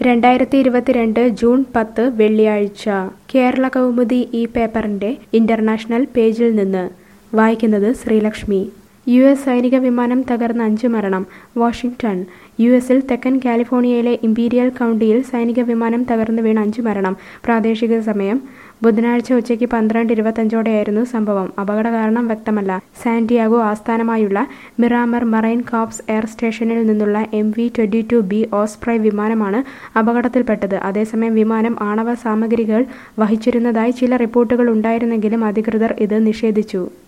രണ്ടായിരത്തി ഇരുപത്തിരണ്ട് ജൂൺ പത്ത് വെള്ളിയാഴ്ച കേരള കൗമുദി ഈ പേപ്പറിന്റെ ഇന്റർനാഷണൽ പേജിൽ നിന്ന് വായിക്കുന്നത് ശ്രീലക്ഷ്മി യു എസ് സൈനിക വിമാനം തകർന്ന് അഞ്ച് മരണം വാഷിംഗ്ടൺ യു എസിൽ തെക്കൻ കാലിഫോർണിയയിലെ ഇമ്പീരിയൽ കൗണ്ടിയിൽ സൈനിക വിമാനം തകർന്ന് വീണ് അഞ്ച് മരണം പ്രാദേശിക സമയം ബുധനാഴ്ച ഉച്ചയ്ക്ക് പന്ത്രണ്ട് ഇരുപത്തഞ്ചോടെയായിരുന്നു സംഭവം അപകട കാരണം വ്യക്തമല്ല സാന്റിയാഗോ ആസ്ഥാനമായുള്ള മിറാമർ മറൈൻ കോപ്സ് എയർ സ്റ്റേഷനിൽ നിന്നുള്ള M V twenty two B Osprey വിമാനമാണ് അപകടത്തിൽപ്പെട്ടത് അതേസമയം വിമാനം ആണവ സാമഗ്രികൾ വഹിച്ചിരുന്നതായി ചില റിപ്പോർട്ടുകൾ ഉണ്ടായിരുന്നെങ്കിലും അധികൃതർ ഇത് നിഷേധിച്ചു